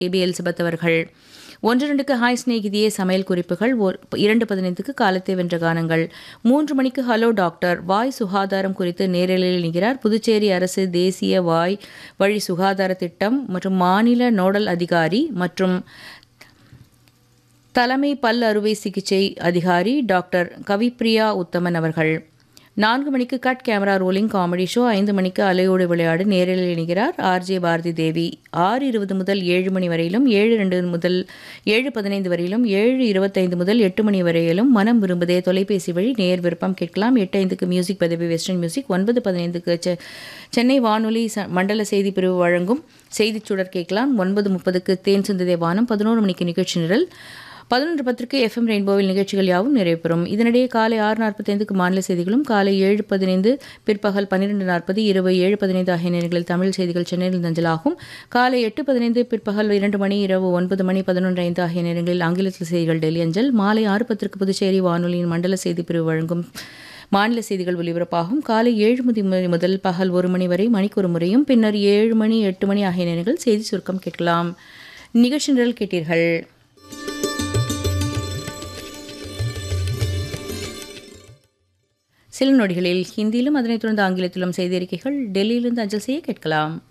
AB Elizabeth அவர்கள் ஒன்று ரெண்டுக்கு ஹாய் ஸ்நேகிதியே சமையல் குறிப்புகள் ஒரு இரண்டு பதினைந்துக்கு காலத்தை வென்ற கானங்கள் மூன்று மணிக்கு ஹலோ டாக்டர் வாய் சுகாதாரம் குறித்து நேரலையில் நிற்கிறார் புதுச்சேரி அரசு தேசிய வாய் வழி சுகாதார திட்டம் மற்றும் மாநில நோடல் அதிகாரி மற்றும் தலைமை பல் அறுவை சிகிச்சை அதிகாரி டாக்டர் கவிப்ரியா உத்தமன் அவர்கள் நான்கு மணிக்கு cut camera rolling comedy show ஐந்து மணிக்கு அலையோடு விளையாடு நேரில் இணைகிறார் ஆர்ஜே பாரதி தேவி ஆறு இருபது முதல் ஏழு மணி வரையிலும் ஏழு ரெண்டு முதல் ஏழு பதினைந்து வரையிலும் ஏழு இருபத்தைந்து முதல் எட்டு மணி வரையிலும் மனம் விரும்புதே தொலைபேசி வழி நேர் விருப்பம் கேட்கலாம் எட்டு ஐந்துக்கு மியூசிக் பதவி வெஸ்டர்ன் மியூசிக் ஒன்பது பதினைந்துக்கு செ சென்னை வானொலி ச மண்டல செய்தி பிரிவு வழங்கும் செய்திச் சுடர் கேட்கலாம் ஒன்பது முப்பதுக்கு தேன் சிந்ததே வானம் பதினோரு மணிக்கு நிகழ்ச்சி நிரல் பதினொன்று பத்திரிகை எஃப்எம் ரெயின்போவில் நிகழ்ச்சிகள் யாவும் நிறைவுபெறும் இதனிடையே காலை ஆறு நாற்பத்தைந்துக்கு மாநில செய்திகளும் காலை ஏழு பதினைந்து பிற்பகல் பன்னிரெண்டு நாற்பது இரவு ஏழு பதினைந்து ஆகிய நேரங்களில் தமிழ் செய்திகள் சென்னையில் தஞ்சலாகும் காலை எட்டு பதினைந்து பிற்பகல் இரண்டு மணி இரவு ஒன்பது மணி பதினொன்று ஐந்து ஆகிய நேரங்களில் ஆங்கிலத்தில் செய்திகள் டெல்லி அஞ்சல் மாலை ஆறு பத்திற்கு புதுச்சேரி வானொலியின் மண்டல செய்தி பிரிவு வழங்கும் மாநில செய்திகள் ஒலிபரப்பாகும் காலை ஏழு மணி முதல் பகல் ஒரு மணி வரை மணிக்கு ஒரு முறையும் பின்னர் ஏழு மணி எட்டு மணி ஆகிய நேரங்கள் செய்தி சுருக்கம் கேட்கலாம் நிகழ்ச்சி நிரல் கேட்டீர்கள் சில நொடிகளில் ஹிந்தியிலும் அதனைத் தொடர்ந்து ஆங்கிலத்திலும் செய்தி அறிக்கைகள் டெல்லியிலிருந்து அஞ்சல் செய்ய கேட்கலாம்